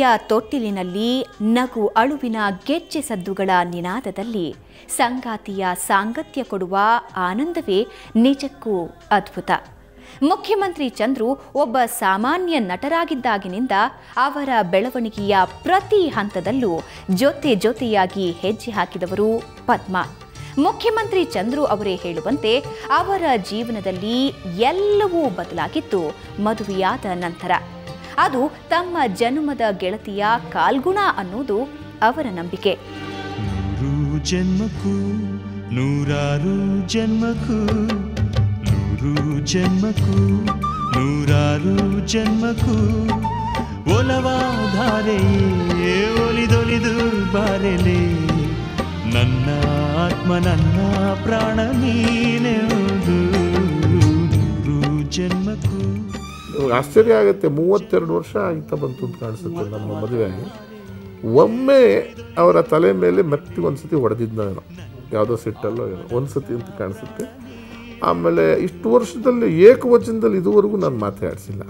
ಪ್ರೀತಿಯ ತೊಟ್ಟಿಲಿನಲ್ಲಿ ನಗು ಅಳುವಿನ ಗೆಜ್ಜೆ ಸದ್ದುಗಳ ನಿನಾದದಲ್ಲಿ ಸಂಗಾತಿಯ ಸಾಂಗತ್ಯ ಕೊಡುವ ಆನಂದವೇ ನಿಜಕ್ಕೂ ಅದ್ಭುತ ಮುಖ್ಯಮಂತ್ರಿ ಚಂದ್ರು ಒಬ್ಬ ಸಾಮಾನ್ಯ ನಟರಾಗಿದ್ದಾಗಿನಿಂದ ಅವರ ಬೆಳವಣಿಗೆಯ ಪ್ರತಿ ಹಂತದಲ್ಲೂ ಜೊತೆ ಜೊತೆಯಾಗಿ ಹೆಜ್ಜೆ ಹಾಕಿದವರು ಪದ್ಮ ಮುಖ್ಯಮಂತ್ರಿ ಚಂದ್ರು ಅವರೇ ಹೇಳುವಂತೆ ಅವರ ಜೀವನದಲ್ಲಿ ಎಲ್ಲವೂ ಬದಲಾಗಿತ್ತು ಮದುವೆಯಾದ ನಂತರ ಅದು ತಮ್ಮ ಜನ್ಮದ ಗೆಳತಿಯ ಕಾಲ್ಗುಣ ಅನ್ನೋದು ಅವರ ನಂಬಿಕೆ ನೂರು ಜನ್ಮಕ್ಕೂ ನೂರಾರು ಜನ್ಮಕ್ಕೂ ನೂರು ಜನ್ಮಕ್ಕೂ ನೂರಾರು ಜನ್ಮಕ್ಕೂ ಒಲವಾಧಾರೆಯೇ ಒಲಿದೊಲಿದು ಬಾರೆಲೆ ನನ್ನ ಆತ್ಮ ನನ್ನ ಪ್ರಾಣ ನೀನೆವುದು ನೂರು ಜನ್ಮಕ್ಕೂ ಇವಾಗ ಆಶ್ಚರ್ಯ ಆಗುತ್ತೆ ಮೂವತ್ತೆರಡು ವರ್ಷ ಆಗ್ತಾ ಬಂತು ಅಂತ ಕಾಣಿಸುತ್ತೆ ನಮ್ಮ ಮದುವೆ ಆಗಿ ಒಮ್ಮೆ ಅವರ ತಲೆ ಮೇಲೆ ಮೆತ್ತಿ ಒಂದ್ಸತಿ ಹೊಡೆದಿದ್ದ ನಾನು ಯಾವುದೋ ಸಿಟ್ಟಲ್ಲೋ ಏನೋ ಒಂದ್ಸತಿ ಅಂತ ಕಾಣಿಸುತ್ತೆ ಆಮೇಲೆ ಇಷ್ಟು ವರ್ಷದಲ್ಲಿ ಏಕವಚನದಲ್ಲಿ ಇದುವರೆಗೂ ನಾನು ಮಾತಾಡಿಸಿಲ್ಲ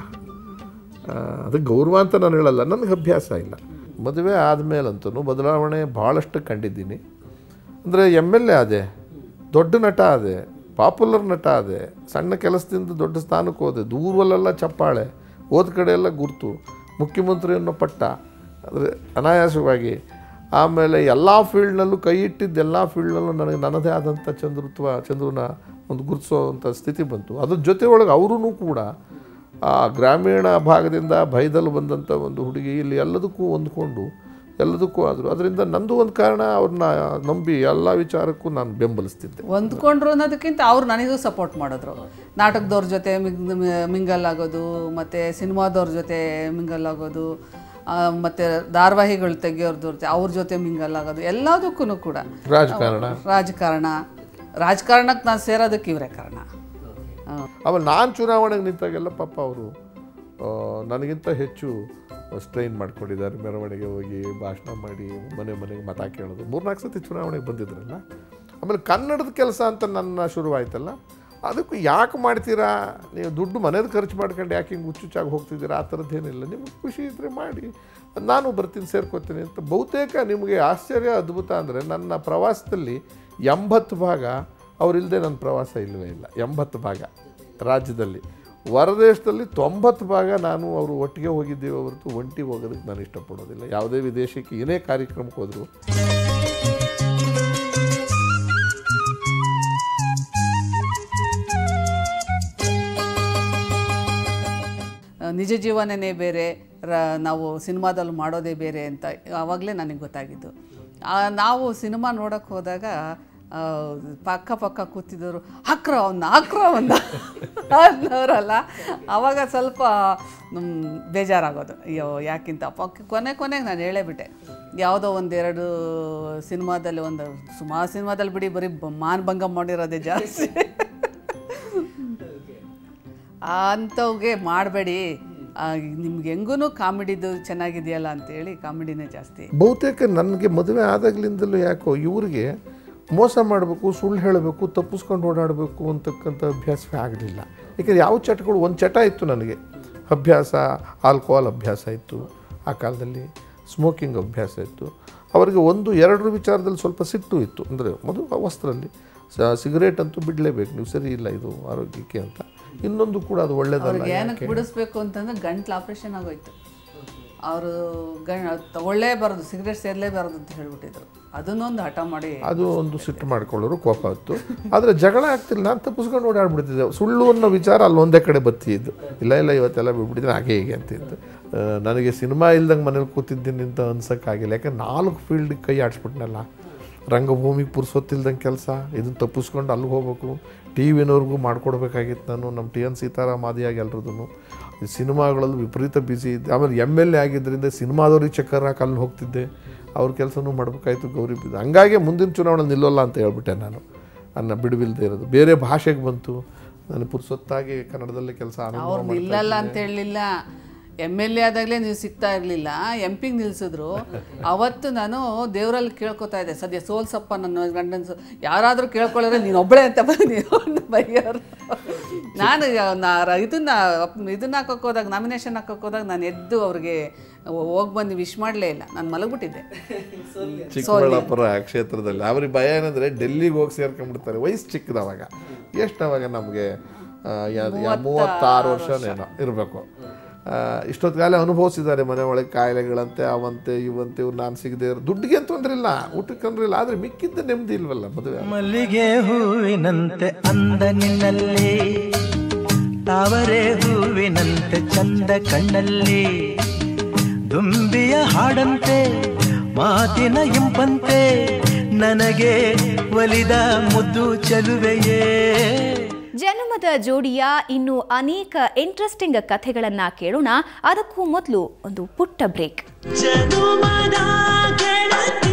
ಅದು ಗೌರವ ಅಂತ ನಾನು ಹೇಳಲ್ಲ ನನಗೆ ಅಭ್ಯಾಸ ಇಲ್ಲ ಮದುವೆ ಆದಮೇಲಂತೂ ಬದಲಾವಣೆ ಭಾಳಷ್ಟು ಕಂಡಿದ್ದೀನಿ ಅಂದರೆ ಎಮ್ ಎಲ್ ಎ ಆದೆ ದೊಡ್ಡ ನಟ ಆದೆ ಪಾಪ್ಯುಲರ್ ನಟ ಆದೆ ಸಣ್ಣ ಕೆಲಸದಿಂದ ದೊಡ್ಡ ಸ್ಥಾನಕ್ಕೆ ಹೋದೆ ದೂರವಲ್ಲೆಲ್ಲ ಚಪ್ಪಾಳೆ ಹೋದ ಕಡೆ ಎಲ್ಲ ಗುರ್ತು ಮುಖ್ಯಮಂತ್ರಿ ಅನ್ನೋ ಪಟ್ಟ ಅಂದರೆ ಅನಾಯಾಸವಾಗಿ ಆಮೇಲೆ ಎಲ್ಲ ಫೀಲ್ಡ್ನಲ್ಲೂ ಕೈ ಇಟ್ಟಿದ್ದ ಎಲ್ಲ ಫೀಲ್ಡ್ನಲ್ಲೂ ನನಗೆ ನನ್ನದೇ ಆದಂಥ ಚಂದ್ರತ್ವ ಚಂದ್ರನ ಒಂದು ಗುರುತಿಸೋವಂಥ ಸ್ಥಿತಿ ಬಂತು ಅದ್ರ ಜೊತೆ ಒಳಗೆ ಅವರೂ ಕೂಡ ಆ ಗ್ರಾಮೀಣ ಭಾಗದಿಂದ ಭಯದಲ್ಲಿ ಬಂದಂಥ ಒಂದು ಹುಡುಗಿ ಇಲ್ಲಿ ಎಲ್ಲದಕ್ಕೂ ಹೊಂದ್ಕೊಂಡು ಎಲ್ಲದಕ್ಕೂ ಆದರು ಅದರಿಂದ ನಂದು ಒಂದು ಕಾರಣ ಅವ್ರನ್ನ ನಂಬಿ ಎಲ್ಲ ವಿಚಾರಕ್ಕೂ ನಾನು ಬೆಂಬಲಿಸ್ತಿದ್ದೆ ಹೊಂದ್ಕೊಂಡ್ರು ಅನ್ನೋದಕ್ಕಿಂತ ಅವ್ರು ನನಗೂ ಸಪೋರ್ಟ್ ಮಾಡಿದ್ರು ನಾಟಕದವ್ರ ಜೊತೆ ಮಿಂಗಲ್ ಆಗೋದು ಮತ್ತು ಸಿನಿಮಾದವ್ರ ಜೊತೆ ಮಿಂಗಲ್ ಆಗೋದು ಆ, ಮತ್ತೆ ಧಾರಾವಾಹಿಗಳು ತೆಗಿಯೋರ್ ಜೊತೆ ಅವ್ರ ಜೊತೆ ಮಿಂಗಲ್ ಆಗೋದು ಎಲ್ಲದಕ್ಕೂ ಕೂಡ ರಾಜಕಾರಣ ರಾಜಕಾರಣ ರಾಜಕಾರಣಕ್ಕೆ ನಾನು ಸೇರೋದಕ್ಕೆ ಇವರೇ ಕಾರಣ ಆ. ಆಮೇಲೆ ನಾನು ಚುನಾವಣೆಗೆ ನಿಂತಾಗೆಲ್ಲ ಪಾಪ ಅವರು ನನಗಿಂತ ಹೆಚ್ಚು ಸ್ಟ್ರೈನ್ ಮಾಡ್ಕೊಂಡಿದ್ದಾರೆ ಮೆರವಣಿಗೆ ಹೋಗಿ ಭಾಷಣ ಮಾಡಿ ಮನೆ ಮನೆಗೆ ಮತ ಕೇಳೋದು ಮೂರ್ನಾಲ್ಕು ಸತಿ ಚುನಾವಣೆಗೆ ಬಂದಿದ್ರಲ್ಲ ಆಮೇಲೆ ಕನ್ನಡದ ಕೆಲಸ ಅಂತ ನನ್ನ ಶುರುವಾಯ್ತಲ್ಲ ಅದಕ್ಕೂ ಯಾಕೆ ಮಾಡ್ತೀರಾ ನೀವು ದುಡ್ಡು ಮನೇದು ಖರ್ಚು ಮಾಡ್ಕೊಂಡು ಯಾಕೆ ಹಿಂಗೆ ಹುಚ್ಚುಚ್ಚಾಗಿ ಹೋಗ್ತಿದ್ದೀರಾ ಆ ಥರದ್ದೇನಿಲ್ಲ ನಿಮಗೆ ಖುಷಿ ಇದ್ದರೆ ಮಾಡಿ ನಾನು ಬರ್ತೀನಿ ಸೇರ್ಕೋತೀನಿ ಅಂತ ಬಹುತೇಕ ನಿಮಗೆ ಆಶ್ಚರ್ಯ ಅದ್ಭುತ ಅಂದರೆ ನನ್ನ ಪ್ರವಾಸದಲ್ಲಿ ಎಂಬತ್ತು ಭಾಗ ಅವರಿಲ್ಲದೆ ನನ್ನ ಪ್ರವಾಸ ಇಲ್ಲವೇ ಇಲ್ಲ ಎಂಬತ್ತು ಭಾಗ ರಾಜ್ಯದಲ್ಲಿ ಹೊರದೇಶದಲ್ಲಿ ತೊಂಬತ್ತು ಭಾಗ ನಾನು ಅವರು ಒಟ್ಟಿಗೆ ಹೋಗಿದ್ದೇವೆ ಹೊರತು ಒಂಟಿ ಹೋಗೋದಕ್ಕೆ ನಾನು ಇಷ್ಟಪಡೋದಿಲ್ಲ ಯಾವುದೇ ವಿದೇಶಕ್ಕೆ ಏನೇ ಕಾರ್ಯಕ್ರಮಕ್ಕೆ ಹೋದರೂ ಆ, ನಿಜ ಜೀವನನೇ ಬೇರೆ ರ ನಾವು ಸಿನಿಮಾದಲ್ಲಿ ಮಾಡೋದೇ ಬೇರೆ ಅಂತ ಆವಾಗಲೇ ನನಗೆ ಗೊತ್ತಾಗಿದ್ದು ಆ, ನಾವು ಸಿನಿಮಾ ನೋಡೋಕ್ಕೆ ಹೋದಾಗ ಆ, ಪಕ್ಕ ಪಕ್ಕ ಕೂತಿದ್ದವರು ಹಾಕ್ರ ಅವನ್ನ ಹಾಕ್ರ ಅವನ್ನ ಅನ್ನೋರಲ್ಲ ಆವಾಗ ಸ್ವಲ್ಪ ಮ್, ಬೇಜಾರಾಗೋದು ಅಯ್ಯೋ ಯಾಕಿಂತ ಪಕ್ಕ ಕೊನೆ ಕೊನೆಗೆ ನಾನು ಹೇಳೇ ಯಾವುದೋ ಒಂದೆರಡು ಸಿನಿಮಾದಲ್ಲಿ ಒಂದು ಸುಮಾರು ಸಿನಿಮಾದಲ್ಲಿ ಬಿಡಿ ಬರೀ ಬ- ಮಾನಭಂಗ ಮಾಡಿರೋದೇ ಜಾಸ್ತಿ ಅಂಥವ್ಗೆ ಮಾಡಬೇಡಿ ನಿಮ್ಗೆ ಹೆಂಗೂ ಕಾಮಿಡಿದು ಚೆನ್ನಾಗಿದೆಯಲ್ಲ ಅಂತೇಳಿ ಕಾಮಿಡಿನೇ ಜಾಸ್ತಿ ಬಹುತೇಕ ನನಗೆ ಮದುವೆ ಆದಾಗ್ಲಿಂದಲೂ ಯಾಕೋ ಇವ್ರಿಗೆ ಮೋಸ ಮಾಡಬೇಕು ಸುಳ್ಳು ಹೇಳಬೇಕು ತಪ್ಪಿಸ್ಕೊಂಡು ಓಡಾಡಬೇಕು ಅಂತಕ್ಕಂಥ ಅಭ್ಯಾಸವೇ ಆಗಲಿಲ್ಲ ಯಾಕಂದರೆ ಯಾವ ಚಟಗಳು ಒಂದು ಚಟ ಇತ್ತು ನನಗೆ ಅಭ್ಯಾಸ ಆಲ್ಕೋಹಾಲ್ ಅಭ್ಯಾಸ ಇತ್ತು ಆ ಕಾಲದಲ್ಲಿ ಸ್ಮೋಕಿಂಗ್ ಅಭ್ಯಾಸ ಇತ್ತು ಅವರಿಗೆ ಒಂದು ಎರಡರ ವಿಚಾರದಲ್ಲಿ ಸ್ವಲ್ಪ ಸಿಟ್ಟು ಇತ್ತು ಅಂದರೆ ಮದು ವಸ್ತ್ರಲ್ಲಿ ಸ ಸಿಗರೇಟ್ ಅಂತೂ ಬಿಡಲೇಬೇಕು ನೀವು ಸರಿ ಇಲ್ಲ ಇದು ಆರೋಗ್ಯಕ್ಕೆ ಅಂತ ಇನ್ನೊಂದು ಕೂಡ ಅದು ಒಳ್ಳೇದಲ್ಲ ಅವ್ರಿಗೆ ಏನಕ್ಕೆ ಬಿಡಿಸ್ಬೇಕು ಅಂತಂದ್ರೆ ಗಂಟ್ಲು ಆಪ್ರೇಷನ್ ಆಗೋಯ್ತು ಅವರು ಗಂ ತಗೊಳ್ಳೇಬಾರದು ಸಿಗರೇಟ್ ಸೇರಲೇಬಾರದು ಅಂತ ಹೇಳ್ಬಿಟ್ಟಿದ್ರು ಅದನ್ನೊಂದು ಹಠ ಮಾಡಿ ಅದು ಒಂದು ಸಿಟ್ಟು ಮಾಡ್ಕೊಳ್ಳೋರು ಕೋಪ ಹೊತ್ತು ಆದರೆ ಜಗಳ ಆಗ್ತಿಲ್ಲ ನಾನು ತಪ್ಪಿಸ್ಕೊಂಡು ಓಡಾಡ್ಬಿಡ್ತಿದ್ದೆ ಸುಳ್ಳು ಅನ್ನೋ ವಿಚಾರ ಅಲ್ಲಿ ಒಂದೇ ಕಡೆ ಬತ್ತಿದ್ದು ಇಲ್ಲ ಇಲ್ಲ ಇವತ್ತೆಲ್ಲ ಬಿಟ್ಬಿಟ್ಟಿದ್ದೀನಿ ಹಾಗೆ ಹೀಗೆ ಅಂತಿದ್ದು ಆ, ನನಗೆ ಸಿನಿಮಾ ಇಲ್ದಂಗೆ ಮನೇಲಿ ಕೂತಿದ್ದೀನಿ ಅಂತ ಅನ್ಸೋಕ್ಕಾಗಿಲ್ಲ ಯಾಕಂದ್ರೆ ನಾಲ್ಕು ಫೀಲ್ಡಿಗೆ ಕೈ ಆಡಿಸ್ಬಿಟ್ನಲ್ಲ ರಂಗಭೂಮಿಗೆ ಪುರ್ಸೊತ್ತಿಲ್ದಂಗೆ ಕೆಲಸ ಇದನ್ನು ತಪ್ಪಿಸ್ಕೊಂಡು ಅಲ್ಲಿಗೆ ಹೋಗ್ಬೇಕು ಟಿ ವಿನವ್ರಿಗೂ ಮಾಡ್ಕೊಡ್ಬೇಕಾಗಿತ್ತು ನಾನು ನಮ್ಮ ಟಿ ಎನ್ ಸೀತಾರಾಮ್ ಆದಿಯಾಗಿ ಎಲ್ರದ್ದು ಸಿನಿಮಾಗಳಲ್ಲಿ ವಿಪರೀತ ಬ್ಯುಸಿ ಇದ್ದೆ ಆಮೇಲೆ ಎಮ್ ಎಲ್ ಎ ಆಗಿದ್ದರಿಂದ ಸಿನಿಮಾದವ್ರಿಗೆ ಚಕ್ಕರ್ ಹಾಕಿ ಅಲ್ಲಿ ಹೋಗ್ತಿದ್ದೆ ಅವ್ರ ಕೆಲಸನೂ ಮಾಡಬೇಕಾಯ್ತು ಗೌರಿ ಬಿದ್ದು ಹಂಗಾಗಿ ಮುಂದಿನ ಚುನಾವಣೆ ನಿಲ್ಲೋಲ್ಲ ಅಂತ ಹೇಳ್ಬಿಟ್ಟೆ ನಾನು ನನ್ನ ಬಿಡುವಿಲ್ದೇ ಇರೋದು ಬೇರೆ ಭಾಷೆಗೆ ಬಂತು ನಾನು ಪುರ್ಸೊತ್ತಾಗಿ ಕನ್ನಡದಲ್ಲೇ ಕೆಲಸ ಆರಂಭ ಅವ್ರು ನಿಲ್ಲಲ್ಲ ಅಂತ ಹೇಳಲಿಲ್ಲ ಎಮ್ ಎಲ್ ಎ ಆದಾಗಲೇ ನೀವು ಸಿಗ್ತಾ ಇರಲಿಲ್ಲ ಎಂ ಪಿಗೆ ನಿಲ್ಲಿಸಿದ್ರು ಅವತ್ತು ನಾನು ದೇವರಲ್ಲಿ ಕೇಳ್ಕೊತಾ ಇದ್ದೆ ಸದ್ಯ ಸೋಲ್ಸಪ್ಪ ನನ್ನ ಗಂಡನ ಯಾರಾದರೂ ಕೇಳ್ಕೊಳ್ಳೋರೆ ನೀನು ಒಬ್ಬಳೇ ಅಂತ ಬಂದು ಬೈಯೋರು ನಾನು ನಾ- ರ- ಇದನ್ನ ಅಪ್- ಇದನ್ನ ಹಾಕೋಕೆ ಹೋದಾಗ ನಾಮಿನೇಷನ್ ಹಾಕೋಕೆ ಹೋದಾಗ ನಾನು ಎದ್ದು ಅವ್ರಿಗೆ ಹೋಗಿ ಬಂದು ವಿಶ್ ಮಾಡಲೇ ಇಲ್ಲ ನಾನು ಮಲಗ್ಬಿಟ್ಟಿದ್ದೆ ಚಿಕ್ಕಬಳ್ಳಾಪುರ ಕ್ಷೇತ್ರದಲ್ಲಿ ಅವ್ರಿಗೆ ಭಯ ಏನಂದ್ರೆ ಡೆಲ್ಲಿಗೆ ಹೋಗಿ ಸೇರ್ಕೊಂಡ್ಬಿಡ್ತಾರೆ ವಯಸ್ಸು ಚಿಕ್ಕದವಾಗ ಎಷ್ಟು ಅವಾಗ ನಮಗೆ ಮೂವತ್ತಾರು ವರ್ಷನೇನೋ ಇರಬೇಕು ಇಷ್ಟೊತ್ತಿಗಾಲ ಅನುಭವಿಸಿದ್ದಾರೆ ಮನೆ ಒಳಗೆ ಕಾಯಿಲೆಗಳಂತೆ ಅವಂತೆ ಇವಂತೆ ಇವ್ರು ನಾನು ಸಿಗದೆ ದುಡ್ಡಿಗೆ ತೊಂದ್ರೆ ಇಲ್ಲ ಊಟಕ್ಕೆ ತೊಂದ್ರೆ ಇಲ್ಲ ಆದರೆ ಮಿಕ್ಕಿದ್ದ ನೆಮ್ಮದಿ ಇಲ್ವಲ್ಲ ಮದುವೆ ಮಲ್ಲಿಗೆ ಹೂವಿನಂತೆ ಅಂದ ನಿನ್ನಲ್ಲಿ ತಾವರೆ ಹೂವಿನಂತೆ ಚಂದ ಕಣ್ಣಲ್ಲಿ ದುಂಬಿಯ ಹಾಡಂತೆ ಮಾತಿನ ಇಂಪಂತೆ ನನಗೆ ಒಲಿದ ಮುದ್ದು ಚಲುವೆಯೇ ಜನ್ಮದ ಜೋಡಿಯ ಇನ್ನು ಅನೇಕ ಇಂಟ್ರೆಸ್ಟಿಂಗ್ ಕಥೆಗಳನ್ನ ಕೇಳೋಣ ಅದಕ್ಕೂ ಮೊದಲು ಒಂದು ಪುಟ್ಟ ಬ್ರೇಕ್ ಜನುಮದ ಗೆಳತಿ